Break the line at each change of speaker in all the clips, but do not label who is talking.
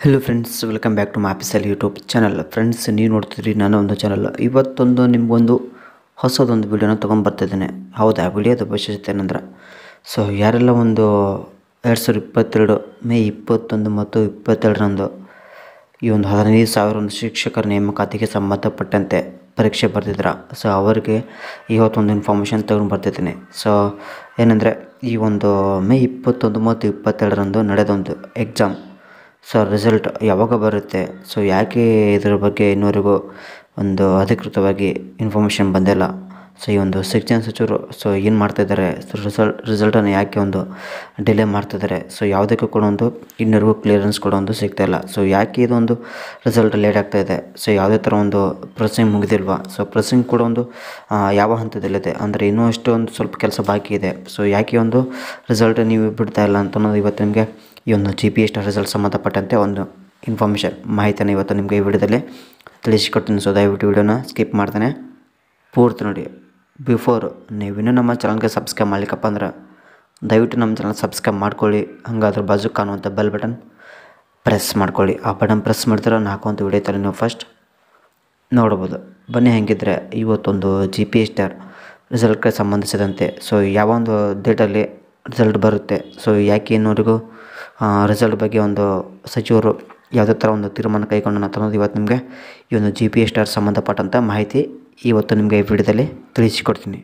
hello friends welcome back to my ಆಫೀಸಲ್ಲಿ YouTube channel friends ನೀವು ನೋಡ್ತಿದ್ರಿ ನಾನು ಒಂದು ಚಾನಲ್ ಇವತ್ತೊಂದು ನಿಮಗೊಂದು ಹೊಸದೊಂದು ವಿಡಿಯೋನ ತೊಗೊಂಬರ್ತಿದ್ದೇನೆ ಹೌದಾ ವಿಡಿಯೋದ ವಿಶೇಷತೆ ಏನಂದ್ರೆ ಸೊ ಯಾರೆಲ್ಲ ಒಂದು ಎರಡು ಸಾವಿರದ ಇಪ್ಪತ್ತೆರಡು ಮೇ ಇಪ್ಪತ್ತೊಂದು ಮತ್ತು ಇಪ್ಪತ್ತೆರಡರಂದು ಈ ಒಂದು ಹದಿನೈದು ಸಾವಿರ ಒಂದು ಶಿಕ್ಷಕರ ನೇಮಕಾತಿಗೆ ಸಂಬಂಧಪಟ್ಟಂತೆ ಪರೀಕ್ಷೆ ಬರೆದಿದ್ರ ಸೊ ಅವರಿಗೆ ಇವತ್ತೊಂದು ಇನ್ಫಾರ್ಮೇಷನ್ ತಗೊಂಡು ಬರ್ತಿದ್ದೀನಿ ಸೊ ಏನಂದರೆ ಈ ಒಂದು ಮೇ ಇಪ್ಪತ್ತೊಂದು ಮತ್ತು ಇಪ್ಪತ್ತೆರಡರಂದು ನಡೆದೊಂದು ಎಕ್ಸಾಮ್ ಸೊ ರಿಸಲ್ಟ್ ಯಾವಾಗ ಬರುತ್ತೆ ಸೊ ಯಾಕೆ ಇದರ ಬಗ್ಗೆ ಇನ್ನೂವರೆಗೂ ಒಂದು ಅಧಿಕೃತವಾಗಿ ಇನ್ಫಾರ್ಮೇಷನ್ ಬಂದಿಲ್ಲ ಸೊ ಈ ಒಂದು ಶಿಕ್ಷಣ ಸಚಿವರು ಸೊ ಏನು ಮಾಡ್ತಾಯಿದ್ದಾರೆ ಸೊ ರಿಸಲ್ಟ್ ರಿಸಲ್ಟನ್ನು ಯಾಕೆ ಒಂದು ಡಿಲೇ ಮಾಡ್ತಿದ್ದಾರೆ ಸೊ ಯಾವುದಕ್ಕೂ ಕೂಡ ಒಂದು ಇನ್ನೂವರೆಗೂ ಕ್ಲಿಯರೆನ್ಸ್ ಕೂಡ ಒಂದು ಸಿಗ್ತಾ ಇಲ್ಲ ಸೊ ಯಾಕೆ ಇದೊಂದು ರಿಸಲ್ಟ್ ಲೇಟ್ ಆಗ್ತಾ ಇದೆ ಸೊ ಯಾವುದೇ ಥರ ಒಂದು ಪ್ರೊಸೆಸಿಂಗ್ ಮುಗಿದಿಲ್ವಾ ಸೊ ಪ್ರೊಸೆಸಿಂಗ್ ಕೂಡ ಒಂದು ಆ, ಯಾವ ಹಂತದಲ್ಲಿದೆ ಅಂದರೆ ಇನ್ನೂ ಅಷ್ಟು ಒಂದು ಸ್ವಲ್ಪ ಕೆಲಸ ಬಾಕಿ ಇದೆ ಸೊ ಯಾಕೆ ಒಂದು ರಿಸಲ್ಟ್ ನೀವು ಬಿಡ್ತಾ ಇಲ್ಲ ಅಂತ ಅನ್ನೋದು ಇವತ್ತು ನಿಮಗೆ ಈ ಒಂದು ಜಿ ಪಿ ಎಸ್ ರಿಸಲ್ಟ್ ಸಂಬಂಧಪಟ್ಟಂತೆ ಒಂದು ಇನ್ಫಾರ್ಮೇಷನ್ ಮಾಹಿತಿಯನ್ನು ಇವತ್ತು ನಿಮಗೆ ಈ ವಿಡಿಯೋದಲ್ಲಿ ತಿಳಿಸಿಕೊಡ್ತೀನಿ ಸೊ ದಯವಿಟ್ಟು ವಿಡಿಯೋನ ಸ್ಕಿಪ್ ಮಾಡ್ತಾನೆ ಪೂರ್ತಿ ನೋಡಿ ಬಿಫೋರ್ ನೀವಿನ್ನೂ ನಮ್ಮ ಚಾನಲ್ಗೆ ಸಬ್ಸ್ಕ್ರೈಬ್ ಮಾಡ್ಲಿಕ್ಕಪ್ಪ ಅಂದ್ರೆ ದಯವಿಟ್ಟು ನಮ್ಮ ಚಾನಲ್ ಸಬ್ಸ್ಕ್ರೈಬ್ ಮಾಡ್ಕೊಳ್ಳಿ ಹಂಗಾದ್ರೆ ಬಾಜು ಕಾಣುವಂಥ ಬೆಲ್ ಬಟನ್ ಪ್ರೆಸ್ ಮಾಡ್ಕೊಳ್ಳಿ ಆ ಬಟನ್ ಪ್ರೆಸ್ ಮಾಡಿದ್ರೆ ನಾನು ಹಾಕುವಂಥ ವಿಡಿಯೋ ಥರ ನೀವು ಫಸ್ಟ್ ನೋಡ್ಬೋದು ಬನ್ನಿ ಹೆಂಗಿದ್ರೆ ಇವತ್ತೊಂದು ಜಿ ಪಿ ಎಸ್ ಟಾರ್ ರಿಸಲ್ಟ್ಗೆ ಸಂಬಂಧಿಸಿದಂತೆ ಸೊ ಯಾವ ಒಂದು ಡೇಟಲ್ಲಿ ರಿಸಲ್ಟ್ ಬರುತ್ತೆ ಸೊ ಯಾಕೆ ಇನ್ನೂವರೆಗೂ ರಿಸಲ್ಟ್ ಬಗ್ಗೆ ಒಂದು ಸಚಿವರು ಯಾವುದೇ ಥರ ಒಂದು ತೀರ್ಮಾನ ಕೈಗೊಂಡು ಅಂತ ಅನ್ನೋದು ಇವತ್ತು ನಿಮಗೆ ಈ ಒಂದು ಜಿ ಪಿ ಎಸ್ ಟಾರ್ ಸಂಬಂಧಪಟ್ಟಂಥ ಮಾಹಿತಿ ಇವತ್ತು ನಿಮಗೆ ಈ ವಿಡಿಯೋದಲ್ಲಿ ತಿಳಿಸಿಕೊಡ್ತೀನಿ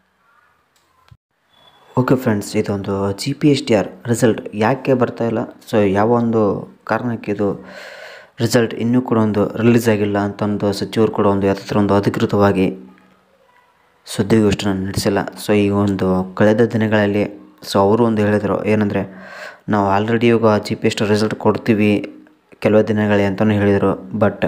ಓಕೆ ಫ್ರೆಂಡ್ಸ್ ಇದೊಂದು G P S T R result ಯಾಕೆ ಬರ್ತಾ ಇಲ್ಲ ಸೊ ಯಾವ ಒಂದು ಕಾರಣಕ್ಕೆ ಇದು ರಿಸಲ್ಟ್ ಇನ್ನೂ ಕೂಡ ಒಂದು ರಿಲೀಸ್ ಆಗಿಲ್ಲ ಅಂತ ಒಂದು ಸಚಿವರು ಕೂಡ ಒಂದು ಯಾವುದೇ ಥರ ಒಂದು ಅಧಿಕೃತವಾಗಿ ಸುದ್ದಿಗೋಷ್ಠಿನ ನಡೆಸಿಲ್ಲ ಸೊ ಈ ಒಂದು ಕಳೆದ ದಿನಗಳಲ್ಲಿ ಸೊ ಅವರು ಒಂದು ಹೇಳಿದರು ಏನಂದರೆ ನಾವು ಆಲ್ರೆಡಿ ಇವಾಗ G P S T result ಕೊಡ್ತೀವಿ ಕೆಲವೇ ದಿನಗಳೇ ಅಂತಲೂ ಹೇಳಿದರು ಬಟ್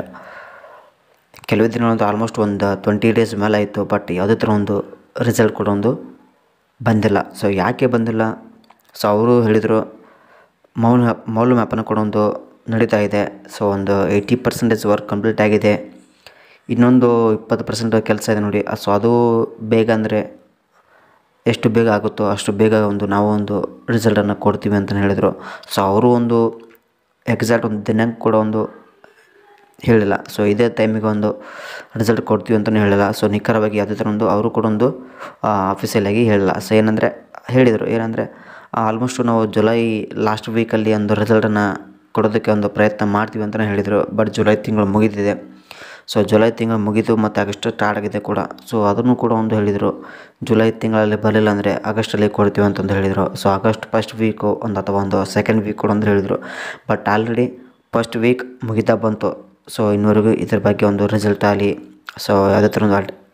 ಕೆಲವೇ ದಿನಗಳಂತೂ ಆಲ್ಮೋಸ್ಟ್ ಒಂದು ಟ್ವೆಂಟಿ ಡೇಸ್ ಮೇಲೆ ಆಯಿತು ಬಟ್ ಯಾವುದೇ ಥರ ಒಂದು ರಿಸಲ್ಟ್ ಕೂಡ ಒಂದು ಬಂದಿಲ್ಲ ಸೊ ಯಾಕೆ ಬಂದಿಲ್ಲ ಸೊ ಅವರು ಹೇಳಿದರು ಮೌಲ್ಯ ಮೌಲ್ಯಮಾಪನ ಕೂಡ ಒಂದು ನಡೀತಾ ಇದೆ ಸೊ ಒಂದು ಏಯ್ಟಿ ಪರ್ಸೆಂಟೇಜ್ ವರ್ಕ್ ಕಂಪ್ಲೀಟ್ ಆಗಿದೆ ಇನ್ನೊಂದು ಇಪ್ಪತ್ತು ಪರ್ಸೆಂಟ್ ಕೆಲಸ ಇದೆ ನೋಡಿ ಸೊ ಅದು ಬೇಗ ಅಂದರೆ ಎಷ್ಟು ಬೇಗ ಆಗುತ್ತೋ ಅಷ್ಟು ಬೇಗ ಒಂದು ನಾವು ಒಂದು ರಿಸಲ್ಟನ್ನು ಕೊಡ್ತೀವಿ ಅಂತಲೇ ಹೇಳಿದರು ಸೊ ಅವರು ಒಂದು ಎಕ್ಸಾಕ್ಟ್ ಒಂದು ದಿನಾಂಕ ಕೂಡ ಒಂದು ಹೇಳಿಲ್ಲ ಸೊ ಇದೇ ಟೈಮಿಗೆ ಒಂದು ರಿಸಲ್ಟ್ ಕೊಡ್ತೀವಿ ಅಂತಲೂ ಹೇಳಿಲ್ಲ ಸೊ ನಿಖರವಾಗಿ ಯಾವುದೇ ಥರ ಒಂದು ಅವರು ಕೂಡ ಒಂದು ಆಫೀಸಿಯಲಾಗಿ ಹೇಳಿಲ್ಲ ಸೊ ಏನಂದರೆ ಹೇಳಿದರು ಏನಂದರೆ ಆಲ್ಮೋಸ್ಟ್ ನಾವು ಜುಲೈ ಲಾಸ್ಟ್ ವೀಕಲ್ಲಿ ಒಂದು ರಿಸಲ್ಟನ್ನು ಕೊಡೋದಕ್ಕೆ ಒಂದು ಪ್ರಯತ್ನ ಮಾಡ್ತೀವಿ ಅಂತಲೇ ಹೇಳಿದರು ಬಟ್ ಜುಲೈ ತಿಂಗಳು ಮುಗಿದಿದೆ ಸೊ ಜುಲೈ ತಿಂಗಳು ಮುಗಿದು ಮತ್ತು ಆಗಸ್ಟ್ ಸ್ಟಾರ್ಟ್ ಆಗಿದೆ ಕೂಡ ಸೊ ಅದನ್ನು ಕೂಡ ಒಂದು ಹೇಳಿದರು ಜುಲೈ ತಿಂಗಳಲ್ಲಿ ಬರಲಿಲ್ಲ ಅಂದರೆ ಆಗಸ್ಟಲ್ಲಿ ಕೊಡ್ತೀವಿ ಅಂತಂದು ಹೇಳಿದರು ಸೊ ಆಗಸ್ಟ್ ಫಸ್ಟ್ ವೀಕು ಒಂದು ಅಥವಾ ಒಂದು ಸೆಕೆಂಡ್ ವೀಕ್ ಕೂಡ ಅಂತ ಹೇಳಿದರು ಬಟ್ ಆಲ್ರೆಡಿ ಫಸ್ಟ್ ವೀಕ್ ಮುಗಿತಾ ಬಂತು ಸೊ ಇನ್ನುವರೆಗೂ ಇದ್ರ ಬಗ್ಗೆ ಒಂದು ರಿಸಲ್ಟ್ ಆಗಲಿ ಸೊ ಯಾವುದೇ ಥರ ಒಂದು ಅಡ್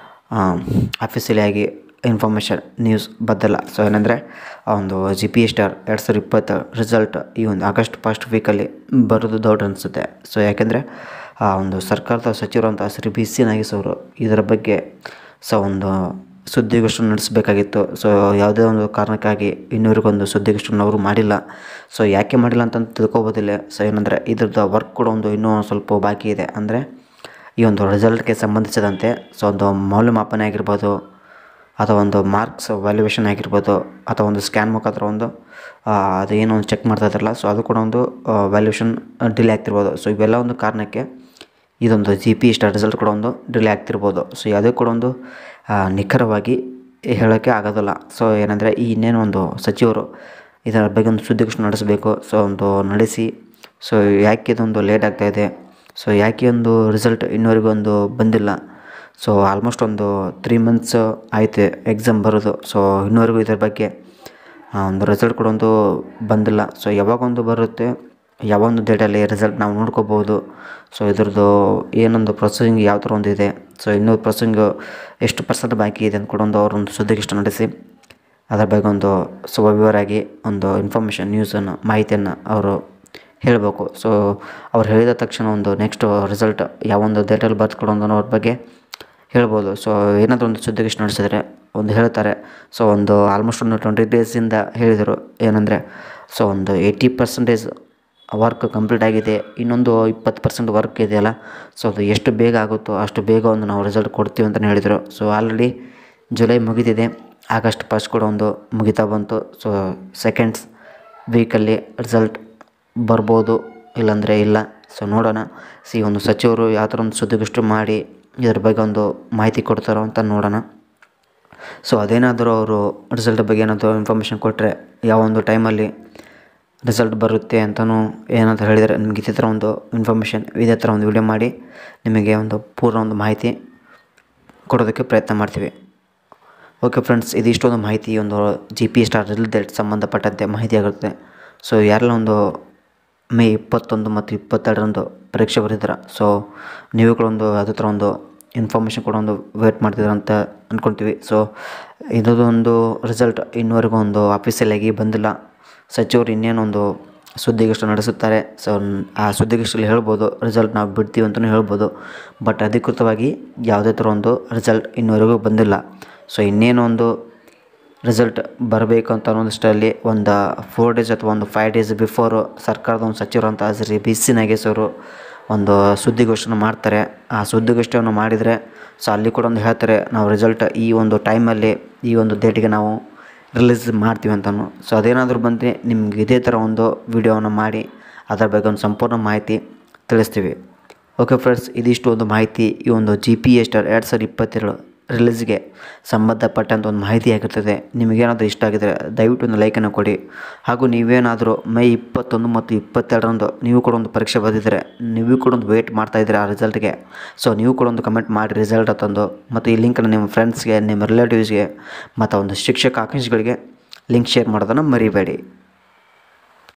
ಆಫೀಸಿಯಲಿ ಆಗಿ ಇನ್ಫಾರ್ಮೇಷನ್ ನ್ಯೂಸ್ ಬದ್ದಲ್ಲ ಸೊ ಏನಂದರೆ ಆ ಒಂದು ಜಿ ಪಿ ಎಸ್ ಟಾರ್ ಎರಡು ಸಾವಿರದ ಇಪ್ಪತ್ತು ರಿಸಲ್ಟ್ ಈ ಒಂದು ಆಗಸ್ಟ್ ಫಸ್ಟ್ ವೀಕಲ್ಲಿ ಬರೋದು ದೊಡ್ಡ ಅನಿಸುತ್ತೆ ಸೊ ಯಾಕೆಂದರೆ ಆ ಒಂದು ಸರ್ಕಾರದ ಸಚಿವರಂತ ಶ್ರೀ ಬಿ ಸಿ ನಾಗೇಶ್ ಅವರು ಇದರ ಬಗ್ಗೆ ಸೊ ಒಂದು ಸುದ್ದಿಗೋಷ್ಠಿ ನಡೆಸಬೇಕಾಗಿತ್ತು ಸೊ ಯಾವುದೇ ಒಂದು ಕಾರಣಕ್ಕಾಗಿ ಇನ್ನೂರಿಗೊಂದು ಸುದ್ದಿಗೋಷ್ಠಿಯನ್ನು ಅವರು ಮಾಡಿಲ್ಲ ಸೊ ಯಾಕೆ ಮಾಡಿಲ್ಲ ಅಂತ ತಿಳ್ಕೊಬೋದಿಲ್ಲ ಸೊ ಏನಂದರೆ ಇದ್ರದ್ದು ವರ್ಕ್ ಕೂಡ ಒಂದು ಇನ್ನೂ ಸ್ವಲ್ಪ ಬಾಕಿ ಇದೆ ಅಂದರೆ ಈ ಒಂದು ರಿಸಲ್ಟ್ಗೆ ಸಂಬಂಧಿಸಿದಂತೆ ಸೊ ಒಂದು ಮೌಲ್ಯಮಾಪನ ಆಗಿರ್ಬೋದು ಅಥವಾ ಒಂದು ಮಾರ್ಕ್ಸ್ ವ್ಯಾಲ್ಯೂಯೇಷನ್ ಆಗಿರ್ಬೋದು ಅಥವಾ ಒಂದು ಸ್ಕ್ಯಾನ್ ಮುಖಾಂತರ ಒಂದು ಆ, ಅದು ಏನೋ ಒಂದು ಚೆಕ್ ಮಾಡ್ತಾ ಇದ್ದಾರಲ್ಲ ಸೊ ಅದು ಕೂಡ ಒಂದು ವ್ಯಾಲ್ಯೂಯೇಷನ್ ಡಿಲೇ ಆಗ್ತಿರ್ಬೋದು ಸೊ ಇವೆಲ್ಲ ಒಂದು ಕಾರಣಕ್ಕೆ ಇದೊಂದು ಜಿ ಪಿ ಸ್ಟಾರ್ ರಿಸಲ್ಟ್ ಕೂಡ ಒಂದು ಡಿಲೇ ಆಗ್ತಿರ್ಬೋದು ಸೊ ಯಾವುದೇ ಕೂಡ ಒಂದು ಆ, ನಿಖರವಾಗಿ ಹೇಳೋಕ್ಕೆ ಆಗೋದಿಲ್ಲ ಸೊ ಏನಂದರೆ ಈ ಇನ್ನೇನು ಒಂದು ಸಚಿವರು ಇದರ ಬಗ್ಗೆ ಒಂದು ಸುದ್ದಿಗೋಷ್ಠಿ ನಡೆಸಬೇಕು ಸೊ ಒಂದು ನಡೆಸಿ ಸೊ ಯಾಕೆ ಇದೊಂದು ಲೇಟ್ ಆಗ್ತಾ ಇದೆ ಸೊ ಯಾಕೆ ಒಂದು ರಿಸಲ್ಟ್ ಇನ್ನೂವರೆಗೂ ಒಂದು ಬಂದಿಲ್ಲ ಸೊ ಆಲ್ಮೋಸ್ಟ್ ಒಂದು ತ್ರೀ ಮಂತ್ಸ್ ಆಯಿತು ಎಕ್ಸಾಮ್ ಬರೋದು ಸೊ ಇನ್ನೂವರೆಗೂ ಇದ್ರ ಬಗ್ಗೆ ಆ, ಒಂದು ರಿಸಲ್ಟ್ ಕೂಡ ಒಂದು ಬಂದಿಲ್ಲ ಸೊ ಯಾವಾಗ ಒಂದು ಬರುತ್ತೆ ಯಾವ ಒಂದು ಡೇಟಲ್ಲಿ ರಿಸಲ್ಟ್ ನಾವು ನೋಡ್ಕೋಬೋದು ಸೊ ಇದ್ರದ್ದು ಏನೊಂದು ಪ್ರೊಸೆಸಿಂಗ್ ಯಾವ ಥರ ಒಂದು ಇದೆ ಸೊ ಇನ್ನೂ ಪ್ರೊಸೆಸಿಂಗ್ ಎಷ್ಟು ಪರ್ಸೆಂಟ್ ಬಾಕಿ ಇದೆ ಅಂತ ಕೂಡ ಒಂದು ಅವರೊಂದು ಸುದ್ದಿಗೋಷ್ಠಿ ನಡೆಸಿ ಅದರ ಬಗ್ಗೆ ಒಂದು ಸುವಿವರಾಗಿ ಒಂದು ಇನ್ಫಾರ್ಮೇಷನ್ ನ್ಯೂಸನ್ನು ಮಾಹಿತಿಯನ್ನು ಅವರು ಹೇಳಬೇಕು ಸೊ ಅವ್ರು ಹೇಳಿದ ತಕ್ಷಣ ಒಂದು ನೆಕ್ಸ್ಟ್ ರಿಸಲ್ಟ್ ಯಾವ ಒಂದು ಡೇಟಲ್ಲಿ ಬರ್ತ್ಕೊಡೋದು ಅನ್ನೋದ್ರ ಬಗ್ಗೆ ಹೇಳ್ಬೋದು ಸೊ ಏನಾದರೂ ಒಂದು ಸುದ್ದಿಗೋಷ್ಠಿ ನಡೆಸಿದ್ರೆ ಒಂದು ಹೇಳ್ತಾರೆ ಸೊ ಒಂದು ಆಲ್ಮೋಸ್ಟ್ ಒಂದು ಟ್ವೆಂಟಿ ಡೇಸಿಂದ ಹೇಳಿದರು ಏನಂದರೆ ಸೊ ಒಂದು ಏಯ್ಟಿ ಪರ್ಸೆಂಟೇಜ್ ವರ್ಕ್ ಕಂಪ್ಲೀಟ್ ಆಗಿದೆ ಇನ್ನೊಂದು ಇಪ್ಪತ್ತು ಪರ್ಸೆಂಟ್ ವರ್ಕ್ ಇದೆಯಲ್ಲ ಸೊ ಅದು ಎಷ್ಟು ಬೇಗ ಆಗುತ್ತೋ ಅಷ್ಟು ಬೇಗ ಒಂದು ನಾವು ರಿಸಲ್ಟ್ ಕೊಡ್ತೀವಿ ಅಂತಲೇ ಹೇಳಿದರು ಸೊ ಆಲ್ರೆಡಿ ಜುಲೈ ಮುಗಿದಿದೆ ಆಗಸ್ಟ್ ಫಸ್ಟ್ ಕೂಡ ಒಂದು ಮುಗಿತಾ ಬಂತು ಸೊ ಸೆಕೆಂಡ್ಸ್ ವೀಕಲ್ಲಿ ರಿಸಲ್ಟ್ ಬರ್ಬೋದು ಇಲ್ಲಾಂದರೆ ಇಲ್ಲ ಸೊ ನೋಡೋಣ ಸಿ ಒಂದು ಸಚಿವರು ಯಾವ ಥರ ಒಂದು ಸುದ್ದಿಗೋಷ್ಠಿ ಮಾಡಿ ಇದ್ರ ಬಗ್ಗೆ ಒಂದು ಮಾಹಿತಿ ಕೊಡ್ತಾರೋ ಅಂತ ನೋಡೋಣ ಸೊ ಅದೇನಾದರೂ ಅವರು ರಿಸಲ್ಟ್ ಬಗ್ಗೆ ಏನಾದರೂ ಇನ್ಫಾರ್ಮೇಷನ್ ಕೊಟ್ಟರೆ ಯಾವ ಒಂದು ಟೈಮಲ್ಲಿ ರಿಸಲ್ಟ್ ಬರುತ್ತೆ ಅಂತಲೂ ಏನಂತ ಹೇಳಿದರೆ ನಿಮಗೆ ಇದೇ ಥರ ಒಂದು ಇನ್ಫಾರ್ಮೇಷನ್ ಇದೇ ಥರ ಒಂದು ವಿಡಿಯೋ ಮಾಡಿ ನಿಮಗೆ ಒಂದು ಪೂರ್ಣ ಒಂದು ಮಾಹಿತಿ ಕೊಡೋದಕ್ಕೆ ಪ್ರಯತ್ನ ಮಾಡ್ತೀವಿ ಓಕೆ ಫ್ರೆಂಡ್ಸ್ ಇದಿಷ್ಟೊಂದು ಮಾಹಿತಿ ಒಂದು ಜಿ ಪಿ ಸ್ಟಾರ್ ರಿಲೇಟೆಡ್ ಸಂಬಂಧಪಟ್ಟಂತೆ ಮಾಹಿತಿ ಆಗುತ್ತೆ ಸೊ ಯಾರೆಲ್ಲ ಒಂದು ಮೇ ಇಪ್ಪತ್ತೊಂದು ಮತ್ತು ಇಪ್ಪತ್ತೆರಡರಂದು ಪರೀಕ್ಷೆ ಬರೆದಿದ್ದೀರ ಸೊ ನೀವು ಕೂಡ ಒಂದು ಅದೇ ಥರ ಒಂದು ಇನ್ಫಾರ್ಮೇಷನ್ ಕೂಡ ಒಂದು ವೇಟ್ ಮಾಡ್ತಿದ್ದೀರ ಅಂತ ಅಂದ್ಕೊಳ್ತೀವಿ ಸೊ ಇದೊಂದು ರಿಸಲ್ಟ್ ಇನ್ನುವರೆಗೂ ಒಂದು ಆಫೀಸಿಯಲಾಗಿ ಬಂದಿಲ್ಲ ಸಚಿವರು ಇನ್ನೇನೊಂದು ಸುದ್ದಿಗೋಷ್ಠಿ ನಡೆಸುತ್ತಾರೆ ಸೊ ಆ ಸುದ್ದಿಗೋಷ್ಠಿಯಲ್ಲಿ ಹೇಳ್ಬೋದು ರಿಸಲ್ಟ್ ನಾವು ಬಿಡ್ತೀವಿ ಅಂತಲೂ ಹೇಳ್ಬೋದು ಬಟ್ ಅಧಿಕೃತವಾಗಿ ಯಾವುದೇ ಥರ ಒಂದು ರಿಸಲ್ಟ್ ಇನ್ನುವರೆಗೂ ಬಂದಿಲ್ಲ ಸೊ ಇನ್ನೇನೋ ಒಂದು ರಿಸಲ್ಟ್ ಬರಬೇಕು ಅಂತ ಅನ್ನೋದಷ್ಟರಲ್ಲಿ ಒಂದು ಫೋರ್ ಡೇಸ್ ಅಥವಾ ಒಂದು ಫೈವ್ ಡೇಸ್ ಬಿಫೋರು ಸರ್ಕಾರದ ಒಂದು ಸಚಿವರು ಅಂತ ಶ್ರೀ ಬಿ ಸಿ ನಾಗೇಶ್ ಅವರು ಒಂದು ಸುದ್ದಿಗೋಷ್ಠಿನ ಮಾಡ್ತಾರೆ ಆ ಸುದ್ದಿಗೋಷ್ಠಿಯನ್ನು ಮಾಡಿದರೆ ಸೊ ಅಲ್ಲಿ ಕೂಡ ಒಂದು ಹೇಳ್ತಾರೆ ನಾವು ರಿಸಲ್ಟ್ ಈ ಒಂದು ಟೈಮಲ್ಲಿ ಈ ಒಂದು ಡೇಟಿಗೆ ನಾವು ರಿಲೀಸ್ ಮಾಡ್ತೀವಿ ಅಂತಲೂ ಸೊ ಅದೇನಾದರೂ ಬಂದರೆ ನಿಮ್ಗೆ ಇದೇ ಥರ ಒಂದು ವಿಡಿಯೋವನ್ನು ಮಾಡಿ ಅದರ ಬಗ್ಗೆ ಒಂದು ಸಂಪೂರ್ಣ ಮಾಹಿತಿ ತಿಳಿಸ್ತೀವಿ ಓಕೆ ಫ್ರೆಂಡ್ಸ್ ಇದಿಷ್ಟು ಒಂದು ಮಾಹಿತಿ ಈ ಒಂದು ಜಿ ಪಿ ಎಸ್ ಸ್ಟಾರ್ ಎರಡು ಸಾವಿರದ ಇಪ್ಪತ್ತೆರಡು ರಿಲೀಸ್ಗೆ ಸಂಬಂಧಪಟ್ಟಂಥ ಒಂದು ಮಾಹಿತಿ ಆಗಿರ್ತದೆ ನಿಮಗೇನಾದರೂ ಇಷ್ಟ ಆಗಿದರೆ ದಯವಿಟ್ಟು ಒಂದು ಲೈಕನ್ನು ಕೊಡಿ ಹಾಗೂ ನೀವೇನಾದರೂ ಮೇ ಇಪ್ಪತ್ತೊಂದು ಮತ್ತು ಇಪ್ಪತ್ತೆರಡರಂದು ನೀವು ಕೂಡ ಒಂದು ಪರೀಕ್ಷೆ ಬರೆದಿದ್ದರೆ ನೀವು ಕೂಡ ಒಂದು ವೆಯ್ಟ್ ಮಾಡ್ತಾ ಇದ್ದೀರಾ ಆ ರಿಸಲ್ಟ್ಗೆ ಸೊ ನೀವು ಕೂಡ ಒಂದು ಕಮೆಂಟ್ ಮಾಡಿ ರಿಸಲ್ಟ್ ತಂದು ಮತ್ತು ಈ ಲಿಂಕನ್ನು ನಿಮ್ಮ ಫ್ರೆಂಡ್ಸ್ಗೆ ನಿಮ್ಮ ರಿಲೇಟಿವ್ಸ್ಗೆ ಮತ್ತು ಒಂದು ಶಿಕ್ಷಕ ಆಕಾಂಕ್ಷಿಗಳಿಗೆ ಲಿಂಕ್ ಶೇರ್ ಮಾಡೋದನ್ನು ಮರಿಬೇಡಿ